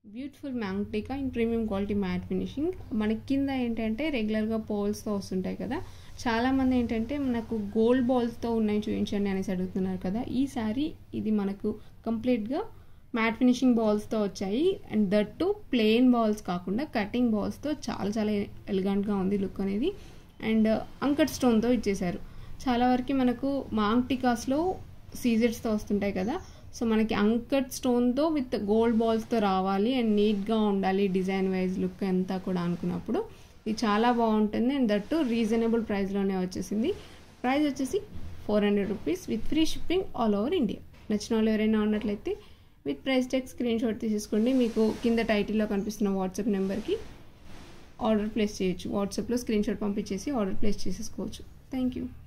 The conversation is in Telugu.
beautiful maang tikka in premium quality matte finishing మనకి కింద ఏంటంటే రెగ్యులర్గా పోల్స్తో వస్తుంటాయి కదా చాలామంది ఏంటంటే మనకు గోల్డ్ బాల్స్తో ఉన్నాయి చూపించండి అనేసి అడుగుతున్నారు కదా ఈ సారీ ఇది మనకు కంప్లీట్గా మ్యాట్ ఫినిషింగ్ బాల్స్తో వచ్చాయి and that too plain balls కాకుండా కటింగ్ బాల్స్తో చాలా చాలా ఎలిగెంట్గా ఉంది లుక్ అనేది అండ్ అంకట్ స్టోన్తో ఇచ్చేశారు చాలా వరకు మనకు మాంగ్ టికాస్లో సీజర్స్తో వస్తుంటాయి కదా సో మనకి అంకట్ స్టోన్తో విత్ గోల్డ్ బాల్స్తో రావాలి అండ్ నీట్గా ఉండాలి డిజైన్ వైజ్ లుక్ అంతా కూడా అనుకున్నప్పుడు ఇది చాలా బాగుంటుంది అండ్ దట్టు రీజనబుల్ ప్రైస్లోనే వచ్చేసింది ప్రైస్ వచ్చేసి four hundred rupees with free shipping all over India నచ్చిన వాళ్ళు ఎవరైనా ఉన్నట్లయితే with price take screenshot తీసేసుకోండి మీకు కింద టైటిల్లో కనిపిస్తున్న వాట్సాప్ నెంబర్కి ఆర్డర్ ప్లేస్ చేయొచ్చు వాట్సాప్లో స్క్రీన్ షాట్ పంపించేసి ఆర్డర్ ప్లేస్ చేసేసుకోవచ్చు థ్యాంక్ యూ